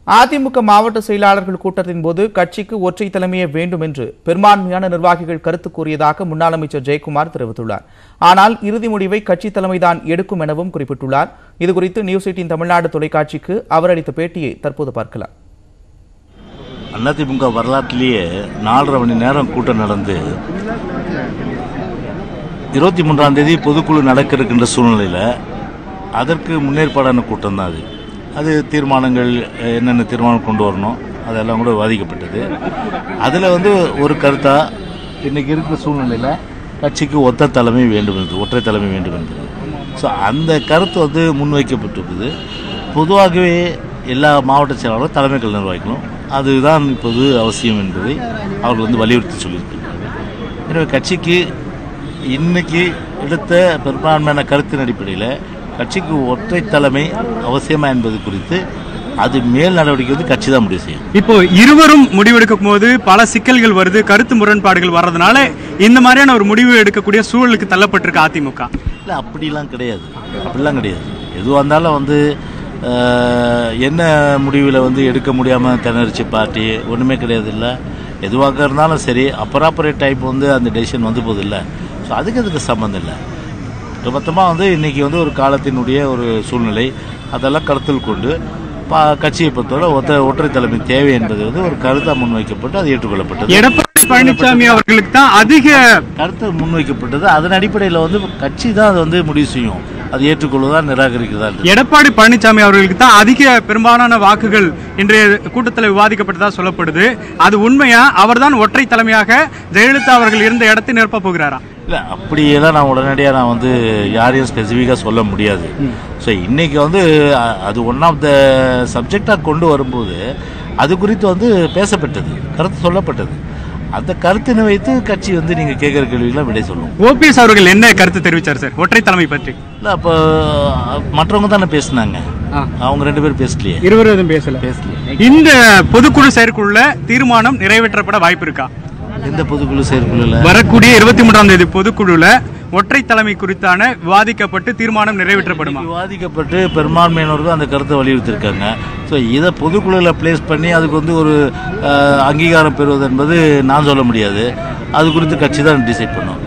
அதிமுக மாவட்ட செயலாளர்கள் கூட்டத்தின் போது கட்சிக்கு ஒற்றை தலைமையே வேண்டும் என்று பெரும்பான்மையான நிர்வாகிகள் கருத்து கூறியதாக முன்னாள் அமைச்சர் ஜெயக்குமார் தெரிவித்துள்ளார் ஆனால் இறுதி முடிவை கட்சி தலைமைதான் எடுக்கும் எனவும் குறிப்பிட்டுள்ளார் இதுகுறித்து நியூஸ் எயிட்டின் தமிழ்நாடு தொலைக்காட்சிக்கு அவர் அளித்த பேட்டியை தற்போது பார்க்கலாம் அதிமுக வரலாற்றிலேயே நாலரை மணி நேரம் கூட்டம் நடந்து இருபத்தி மூன்றாம் தேதி பொதுக்குழு நடக்க இருக்கின்ற சூழ்நிலையில் அதற்கு முன்னேற்பாடான கூட்டம் தான் அது அது தீர்மானங்கள் அஹ், என்னென்ன தீர்மானம் கொண்டு வரணும் அதெல்லாம் கூட விவாதிக்கப்பட்டது அதில் வந்து ஒரு கருத்தாக இன்னைக்கு இருக்கிற சூழ்நிலையில் கட்சிக்கு ஒத்த தலைமை வேண்டும் என்று ஒற்றை தலைமை வேண்டும் என்பது ஸோ அந்த கருத்து வந்து முன்வைக்கப்பட்டிருக்குது பொதுவாகவே எல்லா மாவட்ட செயலாளரும் தலைமைகள் நிர்வகிக்கணும் அதுதான் இப்போது அவசியம் என்பதை அவர்கள் வந்து வலியுறுத்தி சொல்லியிருக்கிறார்கள் எனவே கட்சிக்கு இன்னைக்கு எடுத்த பெரும்பான்மையான கருத்தின் அடிப்படையில் கட்சிக்கு ஒற்றை தலைமை அவசியமா என்பது குறித்து அது மேல் நடவடிக்கை வந்து கட்சி தான் முடிவு செய்யும் இப்போ இருவரும் முடிவெடுக்கும் போது பல சிக்கல்கள் வருது கருத்து முரண்பாடுகள் வர்றதுனால இந்த மாதிரியான ஒரு முடிவு எடுக்கக்கூடிய சூழலுக்கு தள்ளப்பட்டிருக்கு அதிமுக இல்லை அப்படிலாம் கிடையாது அப்படிலாம் கிடையாது எதுவாக இருந்தாலும் வந்து அஹ், என்ன முடிவில் வந்து எடுக்க முடியாமல் திணறிச்சு பார்ட்டி ஒன்றுமே கிடையாது இல்லை எதுவாக இருந்தாலும் சரி அப்பராப்பரேட் டைப் வந்து அந்த டெசிஷன் வந்து போகுது இல்லை ஸோ அதுக்கு அதுக்கு சம்மந்தம் இல்லை மொத்தமாக வந்து இன்றைக்கி வந்து ஒரு காலத்தினுடைய ஒரு சூழ்நிலை அதெல்லாம் கருத்தில் கொண்டு பா கட்சியை பொறுத்தவரை ஒத்த ஒற்றை தலைமை தேவை என்பது வந்து ஒரு கருத்தாக முன்வைக்கப்பட்டு அது ஏற்றுக்கொள்ளப்பட்டது எடப்பாடி பழனிசாமி அவர்களுக்கு தான் அதிக கருத்து முன்வைக்கப்பட்டது அதன் அடிப்படையில் வந்து கட்சி தான் அதை வந்து முடிவு செய்யும் அது ஏற்றுக்கொள்வதா நிராகரிக்கிறதா என்று. எடப்பாடி பழனிசாமி அவர்களுக்கு தான் அதிக பெரும்பாலான வாக்குகள் இன்றைய கூட்டத்தில் விவாதிக்கப்பட்டதா சொல்லப்படுது அது உண்மையா அவர்தான் ஒற்றை தலைமையாக ஜெயலலிதா அவர்கள் இருந்த இடத்தை நிரப்ப போகிறாரா இல்லை அப்படியெல்லாம் நான் உடனடியாக நான் வந்து யாரையும் ஸ்பெசிஃபிக்காக சொல்ல முடியாது ஸோ இன்னைக்கு வந்து அ- அது ஒன் ஆஃப் த சப்ஜெக்டாக கொண்டு வரும்போது அது குறித்து வந்து பேசப்பட்டது கருத்து சொல்லப்பட்டது அந்த கருத்தினை வைத்து கட்சி வந்து நீங்கள் கேட்குற கேள்விக்கெல்லாம் விடை சொல்லும் ஓபிஎஸ் அவர்கள் என்ன கருத்து தெரிவிச்சார் சார் ஒற்றை தலைமை பற்றி இல்லை அப்போ மற்றவங்க தானே பேசுனாங்க அவங்க ரெண்டு பேரும் பேசலையே இருவரும் எதுவும் பேசல பேசலையே இந்த பொதுக்குழு செயற்குழுல தீர்மானம் நிறைவேற்றப்பட வாய்ப்பு இருக்கா எந்த பொதுக்குழு செயற்குழுல வரக்கூடிய இருபத்தி மூன்றாம் தேதி பொதுக்குழுல ஒற்றை தலைமை குறித்தான விவாதிக்கப்பட்டு தீர்மானம் நிறைவேற்றப்படுமா விவாதிக்கப்பட்டு பெரும்பான்மையினர்கள் அந்த கருத்தை வலியுறுத்தியிருக்காங்க ஸோ இதை பொதுக்குழுவில் ப்ளேஸ் பண்ணி அதுக்கு வந்து ஒரு அஹ், அங்கீகாரம் பெறுவது என்பது நான் சொல்ல முடியாது அது குறித்து கட்சி தான் டிசைட் பண்ணும்